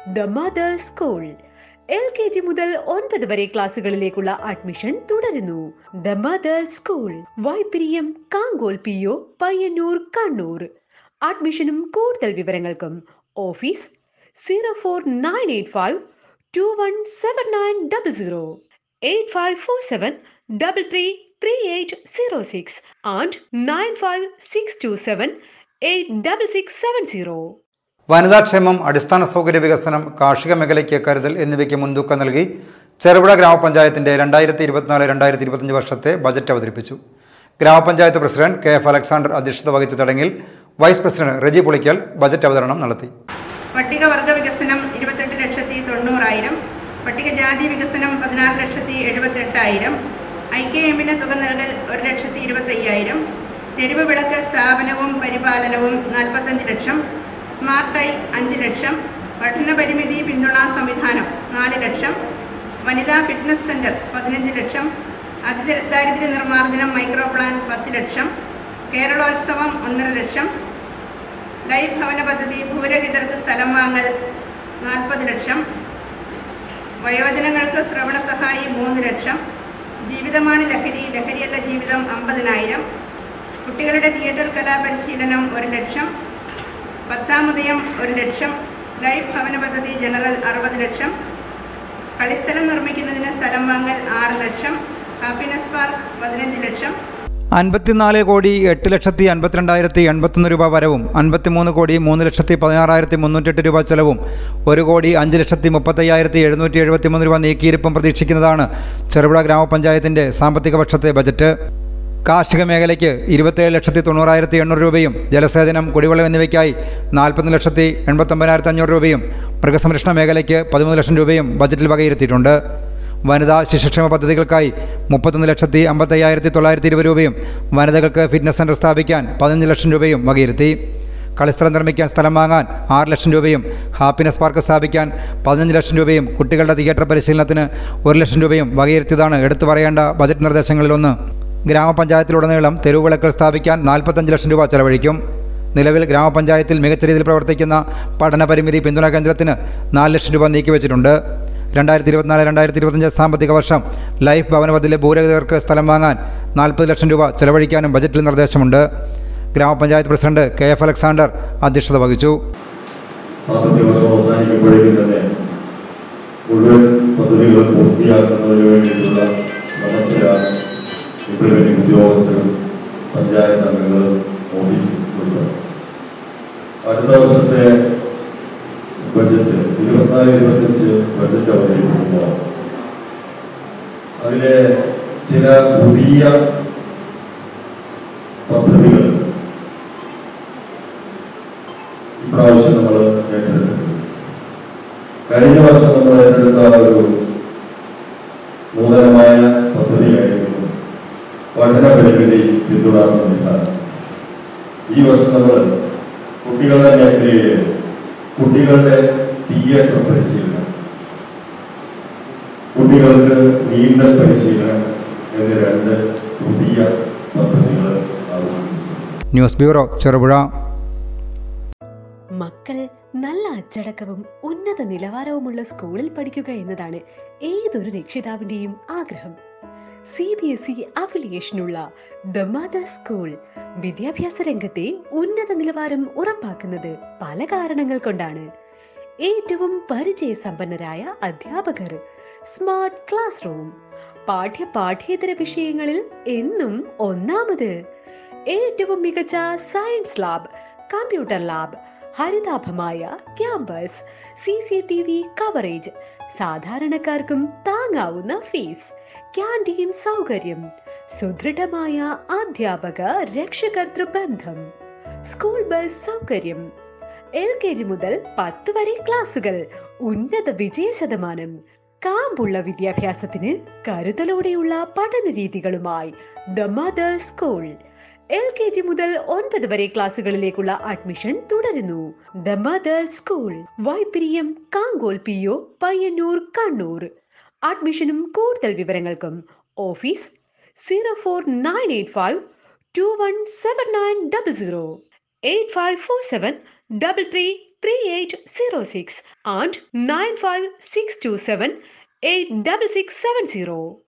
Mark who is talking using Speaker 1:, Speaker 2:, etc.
Speaker 1: The mother school L K G മുതൽ ഒൻപത് വരെ ക്ലാസുകളിലേക്കുള്ള അഡ്മിഷൻ തുടരുന്നു the mother school Vaipiriyam Kankol P O Payyanur Kannur അഡ്മിഷനും കൂടുതൽ വിവരങ്ങൾക്കും office zero four nine eight five two one seven nine double zero eight five four seven double three three eight zero six and nine five six two seven eight double six seven zero
Speaker 2: വനിതാക്ഷേമം അടിസ്ഥാന സൗകര്യ വികസനം കാർഷിക മേഖലയ്ക്ക് കരുതൽ എന്നിവയ്ക്ക് മുൻതൂക്കം നൽകി ചെറുപുഴ ഗ്രാമപഞ്ചായത്തിന്റെ രണ്ടായിരത്തി ഇരുപത്തിനാല് രണ്ടായിരത്തി ഇരുപത്തഞ്ച് വർഷത്തെ ബജറ്റ് അവതരിപ്പിച്ചു ഗ്രാമപഞ്ചായത്ത് പ്രസിഡന്റ് കെ എഫ് അലക്സാണ്ടർ അധ്യക്ഷത വഹിച്ച ചടങ്ങിൽ vice president Reji Pulickal budget അവതരണം നടത്തി
Speaker 3: പട്ടികവർഗ വികസനം ഇരുപത്തെട്ട് ലക്ഷത്തി തൊണ്ണൂറായിരം പട്ടികജാതി വികസനം പതിനാറ് ലക്ഷത്തി എഴുപത്തെട്ടായിരം ഐ കെ എമ്മിന് തുക നൽകൽ ഒരു ലക്ഷത്തി ഇരുപത്തയ്യായിരം തെരുവ് വിളക്ക് സ്ഥാപനവും പരിപാലനവും നാൽപ്പത്തഞ്ച് ലക്ഷം സ്മാർട്ടായി അഞ്ച് ലക്ഷം പഠന പരിമിതി പിന്തുണാ സംവിധാനം നാല് ലക്ഷം വനിതാ ഫിറ്റ്നസ് സെന്റർ പതിനഞ്ച് ലക്ഷം അതിദാരിദ്ര്യ നിർമ്മാർജ്ജനം മൈക്രോ പ്ലാൻ പത്ത് ലക്ഷം കേരളോത്സവം ഒന്നര ലക്ഷം ലൈഫ് ഭവന പദ്ധതി ഭൂരഹിതർക്ക് സ്ഥലം വാങ്ങൽ നാൽപ്പത് ലക്ഷം വയോജനങ്ങൾക്ക് ശ്രവണ സഹായി മൂന്ന് ലക്ഷം ജീവിതമാണ് ലഹരി ലഹരിയല്ല ജീവിതം അമ്പതിനായിരം കുട്ടികളുടെ തിയേറ്റർ കലാപരിശീലനം ഒരു ലക്ഷം പത്താമുദയം ഒരു ലക്ഷം ലൈഫ് ഭവന പദ്ധതി ജനറൽ അറുപത് ലക്ഷം കളിസ്ഥലം നിർമ്മിക്കുന്നതിന് സ്ഥലം വാങ്ങൽ ആറ് ലക്ഷം ഹാപ്പിനെസ് പാർക്ക് പതിനഞ്ച് ലക്ഷം
Speaker 2: അൻപത്തിനാല് കോടി എട്ട് ലക്ഷത്തി അൻപത്തിരണ്ടായിരത്തി എൺപത്തൊന്ന് രൂപ വരവും അൻപത്തിമൂന്ന് കോടി മൂന്ന് ലക്ഷത്തി പതിനാറായിരത്തി മുന്നൂറ്റെട്ട് രൂപ ചെലവും ഒരു കോടി അഞ്ച് ലക്ഷത്തി മുപ്പത്തയ്യായിരത്തി എഴുന്നൂറ്റി എഴുപത്തിമൂന്ന് രൂപ നീക്കിയിരിപ്പും പ്രതീക്ഷിക്കുന്നതാണ് ചെറുപുഴ ഗ്രാമപഞ്ചായത്തിൻ്റെ സാമ്പത്തിക വർഷത്തെ ബജറ്റ് കാർഷിക മേഖലയ്ക്ക് ഇരുപത്തേഴ് ലക്ഷത്തി തൊണ്ണൂറായിരത്തി എണ്ണൂറ് രൂപയും ജലസേചനം കുടിവെള്ളം എന്നിവയ്ക്കായി നാൽപ്പത്തി ലക്ഷത്തി എൺപത്തൊമ്പതിനായിരത്തി അഞ്ഞൂറ് രൂപയും മൃഗസംരക്ഷണ മേഖലയ്ക്ക് പതിമൂന്ന് ലക്ഷം രൂപയും ബജറ്റിൽ വകയിരുത്തിയിട്ടുണ്ട് വനിതാ ശിശുക്ഷേമ പദ്ധതികൾക്കായി മുപ്പത്തൊന്ന് ലക്ഷത്തി അമ്പത്തയ്യായിരത്തി തൊള്ളായിരത്തി ഇരുപത് രൂപയും വനിതകൾക്ക് ഫിറ്റ്നസ് സെൻറ്റർ സ്ഥാപിക്കാൻ പതിനഞ്ച് ലക്ഷം രൂപയും വകയിരുത്തി കളിസ്ഥലം നിർമ്മിക്കാൻ സ്ഥലം വാങ്ങാൻ ആറ് ലക്ഷം രൂപയും ഹാപ്പിനെസ് പാർക്ക് സ്ഥാപിക്കാൻ പതിനഞ്ച് ലക്ഷം രൂപയും കുട്ടികളുടെ തിയേറ്റർ പരിശീലനത്തിന് ഒരു ലക്ഷം രൂപയും വകയിരുത്തിയതാണ് എടുത്തു പറയേണ്ട ബജറ്റ് നിർദ്ദേശങ്ങളിലൊന്ന് ഗ്രാമപഞ്ചായത്തിലുടനീളം തെരുവുവിളക്കുകൾ സ്ഥാപിക്കാൻ നാൽപ്പത്തഞ്ച് ലക്ഷം രൂപ ചെലവഴിക്കും നിലവിൽ ഗ്രാമപഞ്ചായത്തിൽ മികച്ച രീതിയിൽ പ്രവർത്തിക്കുന്ന പഠന പരിമിതി പിന്തുണ കേന്ദ്രത്തിന് നാല് ലക്ഷം രൂപ നീക്കിവെച്ചിട്ടുണ്ട് രണ്ടായിരത്തി ഇരുപത്തിനാല് രണ്ടായിരത്തി ഇരുപത്തഞ്ച് സാമ്പത്തിക വർഷം ലൈഫ് ഭവന പദ്ധതിയിലെ ഭൂരഹിതർക്ക് സ്ഥലം വാങ്ങാൻ നാൽപ്പത് ലക്ഷം രൂപ ചെലവഴിക്കാനും ബജറ്റിൽ നിർദ്ദേശമുണ്ട് ഗ്രാമപഞ്ചായത്ത് പ്രസിഡന്റ് കെ എഫ് അലക്സാണ്ടർ അധ്യക്ഷത വഹിച്ചു
Speaker 4: സാമ്പത്തിക വർഷം അവസാനിക്കുമ്പോഴേക്കും തന്നെ മുഴുവൻ പദ്ധതികളും പൂർത്തിയാക്കുന്നതിന് വേണ്ടിയിട്ടുള്ള ശ്രമത്തിലാണ് ഇംപ്ലിമെന്റിംഗ് ഉദ്യോഗസ്ഥരും പഞ്ചായത്ത് അംഗങ്ങളും ഓഫീസിൽ ഉൾപ്പെടും അടുത്ത വർഷത്തെ ബജറ്റ് ഇരുപത്തിനാല് ഇരുപത്തഞ്ച് ബജറ്റ് അവതരിപ്പിക്കുമ്പോൾ അതിലെ ചില പുതിയ പദ്ധതികൾ ഇപ്രാവശ്യം നമ്മൾ ഏറ്റെടുത്തിട്ടുണ്ട് കഴിഞ്ഞ വർഷം നമ്മൾ ഏറ്റെടുത്ത ഒരു നൂതനമായ പദ്ധതിയായിരുന്നു പഠന പരിമിതി പിന്തുണാ സംവിധാനം ഈ വർഷം നമ്മൾ കുട്ടികളുടെ മേഖലയിൽ കുട്ടികളുടെ തിയേറ്റർ പരിശീലനം കുട്ടികൾക്ക് നീന്തൽ പരിശീലനം എന്നീ രണ്ട് പുതിയ പദ്ധതികൾ ആവിഷ്കരിച്ചു
Speaker 2: ന്യൂസ് ബ്യൂറോ ചെറുപുഴ
Speaker 1: മക്കൾ നല്ല അച്ചടക്കവും ഉന്നത നിലവാരവുമുള്ള സ്കൂളിൽ പഠിക്കുക എന്നതാണ് ഏതൊരു രക്ഷിതാവിന്റെയും ആഗ്രഹം സി ബി എസ് ഇ അഫിലിയേഷനുള്ള ദ മദർ സ്കൂൾ വിദ്യാഭ്യാസ രംഗത്തെ ഉന്നത നിലവാരം ഉറപ്പാക്കുന്നത് പല കാരണങ്ങൾ കൊണ്ടാണ് ഏറ്റവും പരിചയസമ്പന്നരായ അധ്യാപകർ സ്മാർട്ട് ക്ലാസ് റൂം പാഠ്യ പാഠ്യേതര വിഷയങ്ങളിൽ എന്നും ഒന്നാമത് ഏറ്റവും മികച്ച സയൻസ് ലാബ് കമ്പ്യൂട്ടർ ലാബ് ഹരിതാഭമായ campus C C T V coverage സാധാരണക്കാർക്കും താങ്ങാവുന്ന ഫീസ് ക്യാൻറ്റീൻ സൗകര്യം സുദൃഢമായ അധ്യാപക രക്ഷകർത്തൃ ബന്ധം സ്കൂൾ ബസ് സൗകര്യം എൽ കെ ജി മുതൽ പത്ത് വരെ ക്ലാസുകൾ ഉന്നത വിജയ ശതമാനം കാമ്പുള്ള വിദ്യാഭ്യാസത്തിന് കരുതലോടെയുള്ള പഠന രീതികളുമായി the mother school L K G മുതൽ ഒൻപത് വരെ ക്ലാസുകളിലേക്കുള്ള അഡ്മിഷൻ തുടരുന്നു the mother school Vaipiriyam Kankol P O Payyanur Kannur അഡ്മിഷനും കൂടുതൽ വിവരങ്ങൾക്കും office zero four nine eight five two one seven nine double zero eight five four seven double three 3806 and 95627 86670.